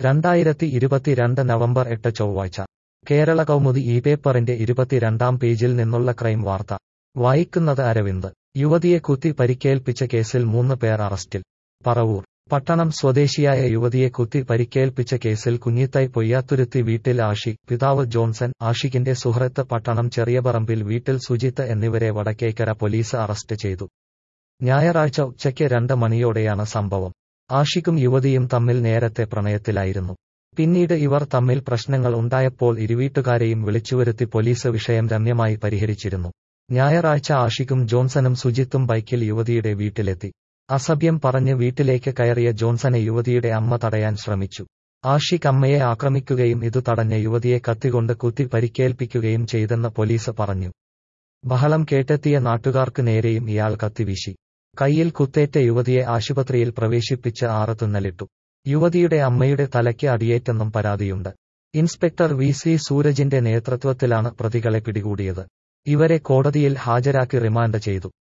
രണ്ടായിരത്തി ഇരുപത്തിരണ്ട് നവംബർ എട്ട് ചൊവ്വാഴ്ച കേരള കൗമുദി ഈ പേപ്പറിന്റെ ഇരുപത്തിരണ്ടാം പേജിൽ നിന്നുള്ള ക്രൈം വാർത്ത വായിക്കുന്നത് അരവിന്ദ് യുവതിയെ കുത്തി പരിക്കേൽപ്പിച്ച കേസിൽ മൂന്ന് പേർ അറസ്റ്റിൽ പറവൂർ പട്ടണം സ്വദേശിയായ യുവതിയെ കുത്തി പരിക്കേൽപ്പിച്ച കേസിൽ കുഞ്ഞിത്തൈ പൊയ്യാത്തുരുത്തി വീട്ടിൽ ആഷിഖ് പിതാവ് ജോൺസൺ ആഷിഖിന്റെ സുഹൃത്ത് പട്ടണം ചെറിയപറമ്പിൽ വീട്ടിൽ സുജിത്ത് എന്നിവരെ വടക്കേക്കര പോലീസ് അറസ്റ്റ് ചെയ്തു ഞായറാഴ്ച ഉച്ചയ്ക്ക് രണ്ട് മണിയോടെയാണ് സംഭവം ആഷിഖും യുവതിയും തമ്മിൽ നേരത്തെ പ്രണയത്തിലായിരുന്നു പിന്നീട് ഇവർ തമ്മിൽ പ്രശ്നങ്ങൾ ഉണ്ടായപ്പോൾ ഇരുവീട്ടുകാരെയും വിളിച്ചുവരുത്തി പോലീസ് വിഷയം രമ്യമായി പരിഹരിച്ചിരുന്നു ഞായറാഴ്ച ആഷിഖും ജോൺസണും സുജിത്തും ബൈക്കിൽ യുവതിയുടെ വീട്ടിലെത്തി അസഭ്യം പറഞ്ഞ് വീട്ടിലേക്ക് കയറിയ ജോൺസനെ യുവതിയുടെ അമ്മ തടയാൻ ശ്രമിച്ചു ആഷിഖ് അമ്മയെ ആക്രമിക്കുകയും ഇതു തടഞ്ഞ യുവതിയെ കത്തികൊണ്ട് കുത്തി പരിക്കേൽപ്പിക്കുകയും ചെയ്തെന്ന് പോലീസ് പറഞ്ഞു ബഹളം കേട്ടെത്തിയ നാട്ടുകാർക്ക് നേരെയും ഇയാൾ കത്തിവീശി കയ്യിൽ കുത്തേറ്റ യുവതിയെ ആശുപത്രിയിൽ പ്രവേശിപ്പിച്ച് ആറ് തുന്നലിട്ടു യുവതിയുടെ അമ്മയുടെ തലയ്ക്ക് അടിയേറ്റെന്നും പരാതിയുണ്ട് ഇൻസ്പെക്ടർ വി സി സൂരജിന്റെ നേതൃത്വത്തിലാണ് പ്രതികളെ പിടികൂടിയത് ഇവരെ കോടതിയിൽ ഹാജരാക്കി റിമാൻഡ് ചെയ്തു